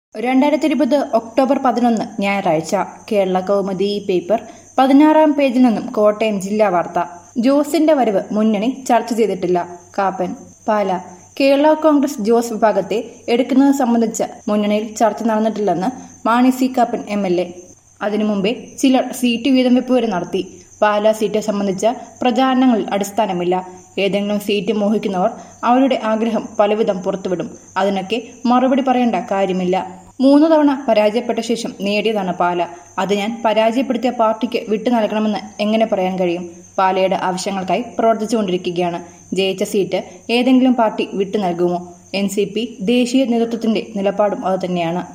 രണ്ടായിരത്തി ഇരുപത് ഒക്ടോബർ പതിനൊന്ന് ഞായറാഴ്ച കേരള കൗമുദി ഈ പേപ്പർ പതിനാറാം പേജിൽ നിന്നും കോട്ടയം ജില്ലാ വാർത്ത ജോസിന്റെ വരവ് മുന്നണി ചർച്ച ചെയ്തിട്ടില്ല കാപ്പൻ പാല കേരള കോൺഗ്രസ് ജോസ് വിഭാഗത്തെ എടുക്കുന്നത് സംബന്ധിച്ച് മുന്നണിയിൽ ചർച്ച നടന്നിട്ടില്ലെന്ന് Mani C Kappan M L A അതിനു മുമ്പേ ചിലർ സീറ്റ് വീതം വെപ്പ് വരെ നടത്തി പാലാ സീറ്റ് സംബന്ധിച്ച പ്രചാരണങ്ങളിൽ അടിസ്ഥാനമില്ല ഏതെങ്കിലും സീറ്റ് മോഹിക്കുന്നവർ അവരുടെ ആഗ്രഹം പലവിധം പുറത്തുവിടും അതിനൊക്കെ മറുപടി പറയേണ്ട കാര്യമില്ല മൂന്ന് തവണ പരാജയപ്പെട്ട ശേഷം നേടിയതാണ് പാല അത് ഞാൻ പരാജയപ്പെടുത്തിയ പാർട്ടിക്ക് വിട്ടു നൽകണമെന്ന് എങ്ങനെ പറയാൻ കഴിയും പാലയുടെ ആവശ്യങ്ങൾക്കായി പ്രവർത്തിച്ചുകൊണ്ടിരിക്കുകയാണ് ജയിച്ച സീറ്റ് ഏതെങ്കിലും പാർട്ടി വിട്ടു നൽകുമോ എൻ സി പി ദേശീയ നേതൃത്വത്തിന്റെ നിലപാടും അതുതന്നെയാണ്